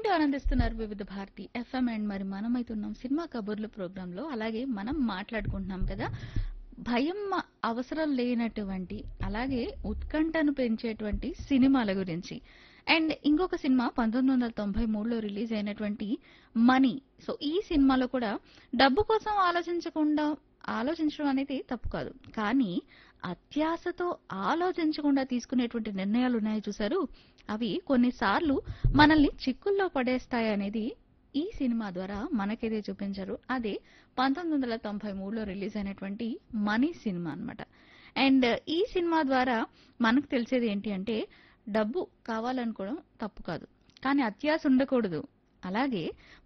వింటూ ఆనందిస్తున్నారు వివిధ భారతి ఎఫ్ఎం అండ్ మరి మనమైతున్నాం సినిమా కబుర్లు ప్రోగ్రామ్ లో అలాగే మనం మాట్లాడుకుంటున్నాం కదా భయం అవసరం లేనటువంటి అలాగే ఉత్కంఠను పెంచేటువంటి సినిమాల గురించి అండ్ ఇంకొక సినిమా పంతొమ్మిది వందల తొంభై మూడులో రిలీజ్ అయినటువంటి మనీ సో ఈ సినిమాలో కూడా డబ్బు కోసం ఆలోచించకుండా ఆలోచించడం అనేది తప్పు కాదు కానీ అత్యాశతో ఆలోచించకుండా తీసుకునేటువంటి నిర్ణయాలు ఉన్నాయి చూసారు అవి కొన్నిసార్లు మనల్ని చిక్కుల్లో పడేస్తాయి అనేది ఈ సినిమా ద్వారా మనకైతే చూపించారు అదే పంతొమ్మిది వందల తొంభై మూడులో రిలీజ్ అయినటువంటి మనీ సినిమా అన్నమాట అండ్ ఈ సినిమా ద్వారా మనకు తెలిసేది ఏంటి అంటే డబ్బు కావాలనుకోవడం తప్పు కాదు కానీ అత్యాశ ఉండకూడదు అలాగే